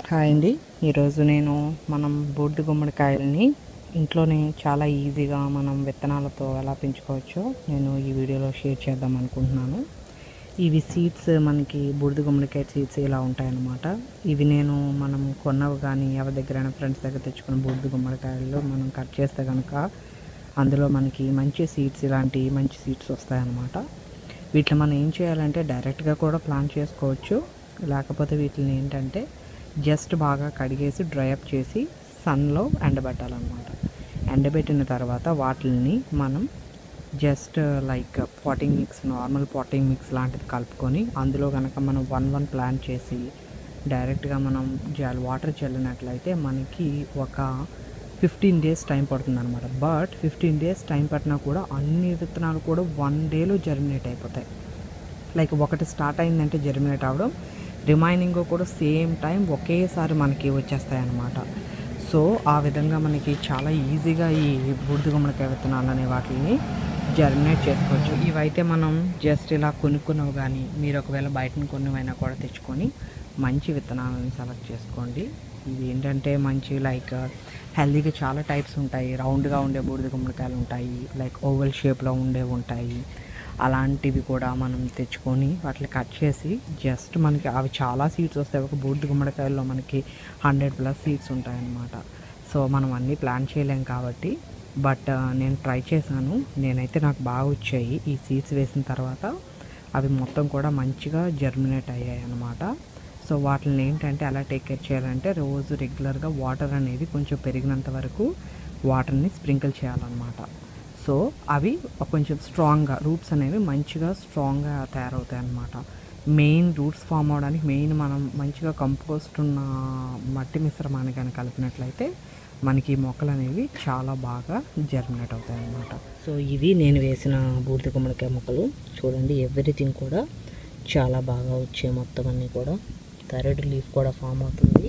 hi అండి ఈరోజు నేను మనం బూడిద గుమ్మడికాయలని ఇంట్లోనే చాలా ఈజీగా మనం విత్తనాలతో ఎలా పెంచుకోవచ్చో నేను ఈ వీడియోలో షేర్ చేద్దాం అనుకుంటున్నాను ఇవి సీడ్స్ మనకి బూడిద గుమ్మడికాయ సీడ్స్ ఇలా ఉంటాయన్నమాట ఇవి నేను మనం కొన్నవి కానీ ఎవరి దగ్గరైనా ఫ్రెండ్స్ దగ్గర తెచ్చుకున్న బూడిద గుమ్మడికాయల్లో మనం కట్ చేస్తే కనుక అందులో మనకి మంచి సీడ్స్ ఇలాంటి మంచి సీడ్స్ వస్తాయన్నమాట వీటిని మనం ఏం చేయాలంటే డైరెక్ట్గా కూడా ప్లాన్ చేసుకోవచ్చు లేకపోతే వీటిని ఏంటంటే జస్ట్ బాగా కడిగేసి డ్రై అప్ చేసి సన్లో ఎండబెట్టాలన్నమాట ఎండబెట్టిన తర్వాత వాటిని మనం just like potting mix normal potting mix లాంటిది కలుపుకొని అందులో కనుక మనం వన్ వన్ ప్లాన్ చేసి డైరెక్ట్గా మనం జల్ వాటర్ చల్లినట్లయితే మనకి ఒక ఫిఫ్టీన్ డేస్ టైం పడుతుంది అనమాట బట్ ఫిఫ్టీన్ డేస్ టైం పట్టినా కూడా అన్ని విత్తనాలు కూడా వన్ డేలో జర్మినేట్ అయిపోతాయి లైక్ ఒకటి స్టార్ట్ అయిందంటే జర్మినేట్ అవ్వడం రిమైనింగ్ కూడా సేమ్ టైం ఒకేసారి మనకి వచ్చేస్తాయి అన్నమాట సో ఆ విధంగా మనకి చాలా ఈజీగా ఈ బూడిద గుమ్మడికాయ విత్తనాలు అనే వాటిని జర్మినేట్ చేసుకోవచ్చు ఇవైతే మనం జస్ట్ ఇలా కొనుక్కున్నవి కానీ మీరు ఒకవేళ బయటను కొన్నవైనా కూడా తెచ్చుకొని మంచి విత్తనాలను సెలెక్ట్ చేసుకోండి ఇవి ఏంటంటే మంచి లైక్ హెల్దీగా చాలా టైప్స్ ఉంటాయి రౌండ్గా ఉండే బూడిద గుమ్మడికాయలు ఉంటాయి లైక్ ఓవల్ షేప్లో ఉండే ఉంటాయి అలాంటివి కూడా మనం తెచ్చుకొని వాటిని కట్ చేసి జస్ట్ మనకి అవి చాలా సీడ్స్ వస్తాయి ఒక బూడిద గుమ్మడికాయల్లో మనకి హండ్రెడ్ ప్లస్ సీడ్స్ ఉంటాయన్నమాట సో మనం అన్నీ ప్లాన్ చేయలేం కాబట్టి బట్ నేను ట్రై చేశాను నేనైతే నాకు బాగా వచ్చాయి ఈ సీడ్స్ వేసిన తర్వాత అవి మొత్తం కూడా మంచిగా జర్మినేట్ అయ్యాయి అన్నమాట సో వాటిని ఏంటంటే ఎలా టేక్ కేర్ చేయాలంటే రోజు రెగ్యులర్గా వాటర్ అనేది కొంచెం పెరిగినంత వరకు వాటర్ని స్ప్రింకిల్ చేయాలన్నమాట సో అవి కొంచెం స్ట్రాంగ్గా రూట్స్ అనేవి మంచిగా స్ట్రాంగ్గా తయారవుతాయి అన్నమాట మెయిన్ రూట్స్ ఫామ్ అవడానికి మెయిన్ మనం మంచిగా కంపోస్ట్ ఉన్న మట్టి మిశ్రమాన్ని కానీ కలిపినట్లయితే మనకి ఈ మొక్కలు అనేవి చాలా బాగా జర్మినేట్ అవుతాయి అన్నమాట సో ఇవి నేను వేసిన బూడిద గుమ్మడికాయ మొక్కలు చూడండి ఎవ్రీథింగ్ కూడా చాలా బాగా వచ్చాయి మొత్తం అన్నీ కూడా థర్డ్ లీఫ్ కూడా ఫామ్ అవుతుంది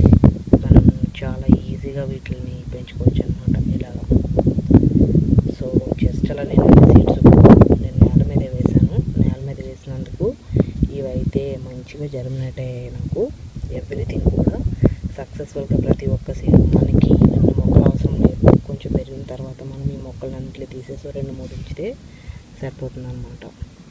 మనం చాలా ఈజీగా వీటిని పెంచుకోవచ్చు అనమాట ఇలాగా సో జస్ట్ అలా నేను సీడ్స్ నేను నేల మీద వేసాను నేల మీద వేసినందుకు ఇవైతే మంచిగా జర్మినేట్ అయ్యాయి నాకు ఎవ్రీథింగ్ కూడా సక్సెస్ఫుల్గా ప్రతి ఒక్క సీడ్ మనకి రెండు మొక్కలు అవసరం లేదు కొంచెం పెరిగిన తర్వాత మనం ఈ మొక్కలన్నింటినీ తీసేసి రెండు మూడు ఉంచితే సరిపోతుంది అనమాట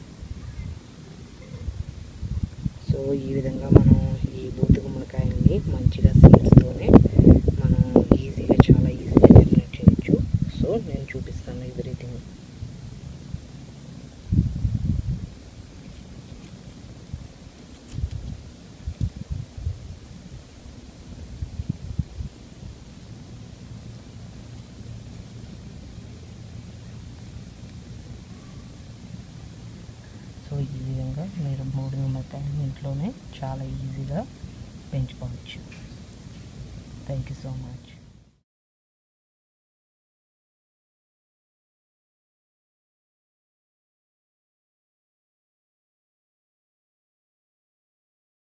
సో ఈ విధంగా మనం ఈ బూతు గుమ్మడికాయని మంచిగా సీడ్స్తోనే మనం ఈజీగా చాలా ఈజీగా జనరేట్ చేయొచ్చు సో నేను చూపిస్తాను ఎవ్రీథింగ్ సో ఈ విధంగా మీరు మూడు నిమ్మకాయలు ఇంట్లోనే చాలా ఈజీగా పెంచుకోవచ్చు థ్యాంక్ యూ సో మచ్